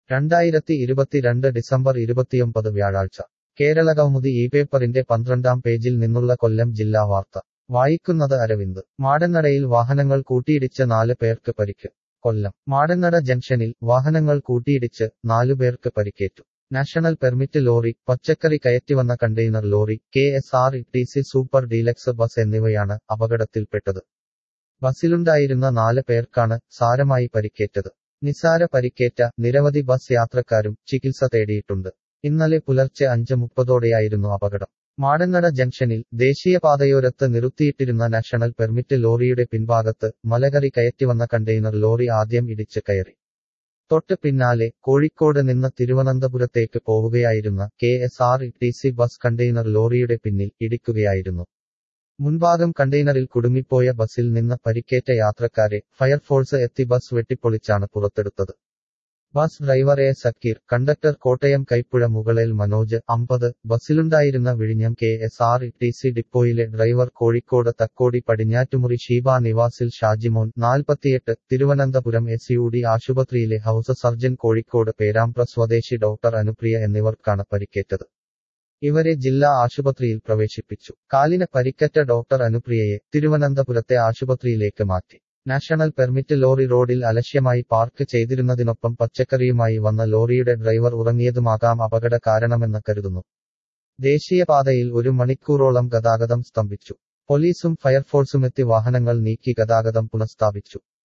രണ്ടായിരത്തി ഇരുപത്തിരണ്ട് ഡിസംബർ ഇരുപത്തിയൊമ്പത് വ്യാഴാഴ്ച കേരളകൗമുദി ഈ പേപ്പറിന്റെ പന്ത്രണ്ടാം പേജിൽ നിന്നുള്ള കൊല്ലം ജില്ലാ വാർത്ത വായിക്കുന്നത് അരവിന്ദ് മാടന്നടയിൽ വാഹനങ്ങൾ കൂട്ടിയിടിച്ച് നാല് പേർക്ക് പരിക്ക് കൊല്ലം മാടന്നട ജംഗ്ഷനിൽ വാഹനങ്ങൾ കൂട്ടിയിടിച്ച് നാലുപേർക്ക് പരിക്കേറ്റു നാഷണൽ പെർമിറ്റ് ലോറി പച്ചക്കറി കയറ്റിവന്ന container lorry K S R T C super deluxe bus എന്നിവയാണ് അപകടത്തിൽപ്പെട്ടത് ബസ്സിലുണ്ടായിരുന്ന നാല് പേർക്കാണ് സാരമായി പരിക്കേറ്റത് നിസാര പരിക്കേറ്റ നിരവധി ബസ് യാത്രക്കാരും ചികിത്സ തേടിയിട്ടുണ്ട് ഇന്നലെ പുലർച്ചെ അഞ്ച് മുപ്പതോടെയായിരുന്നു അപകടം മാടന്നട ജംഗ്ഷനിൽ ദേശീയപാതയോരത്ത് നിർത്തിയിട്ടിരുന്ന നാഷണൽ പെർമിറ്റ് ലോറിയുടെ പിൻഭാഗത്ത് മലകറി കയറ്റിവന്ന കണ്ടെയ്നർ ലോറി ആദ്യം ഇടിച്ച് കയറി തൊട്ട് പിന്നാലെ കോഴിക്കോട് നിന്ന് തിരുവനന്തപുരത്തേക്ക് പോവുകയായിരുന്ന K S R T C bus container ലോറിയുടെ പിന്നിൽ ഇടിക്കുകയായിരുന്നു മുൻഭാഗം കണ്ടെയ്നറിൽ കുടുങ്ങിപ്പോയ ബസ്സിൽ നിന്ന് പരിക്കേറ്റ യാത്രക്കാരെ ഫയർഫോഴ്സ് എത്തി ബസ് വെട്ടിപ്പൊളിച്ചാണ് പുറത്തെടുത്തത് bus driver A Sakeer conductor Kottayam Kaipuzha Mukalel Manoj അമ്പത് ബസ്സിലുണ്ടായിരുന്ന വിഴിഞ്ഞം K S R T C ഡിപ്പോയിലെ ഡ്രൈവർ കോഴിക്കോട് തക്കോടി പടിഞ്ഞാറ്റുമുറി ഷീബ നിവാസിൽ ഷാജിമോൻ നാൽപ്പത്തിയെട്ട് തിരുവനന്തപുരം എസ് യു ഡി ആശുപത്രിയിലെ ഹൌസ് സർജൻ കോഴിക്കോട് പേരാമ്പ്ര സ്വദേശി ഡോക്ടർ അനുപ്രിയ എന്നിവർക്കാണ് പരിക്കേറ്റത് ഇവരെ ജില്ലാ ആശുപത്രിയിൽ പ്രവേശിപ്പിച്ചു കാലിന് പരിക്കറ്റ ഡോക്ടർ അനുപ്രിയയെ തിരുവനന്തപുരത്തെ ആശുപത്രിയിലേക്ക് മാറ്റി നാഷണൽ പെർമിറ്റ് ലോറി റോഡിൽ അലക്ഷ്യമായി പാർക്ക് ചെയ്തിരുന്നതിനൊപ്പം പച്ചക്കറിയുമായി വന്ന ലോറിയുടെ ഡ്രൈവർ ഉറങ്ങിയതുമാകാം അപകട കാരണമെന്ന് കരുതുന്നു ദേശീയപാതയിൽ ഒരു മണിക്കൂറോളം ഗതാഗതം സ്തംഭിച്ചു പോലീസും ഫയർഫോഴ്സുമെത്തി വാഹനങ്ങൾ നീക്കി ഗതാഗതം പുനഃസ്ഥാപിച്ചു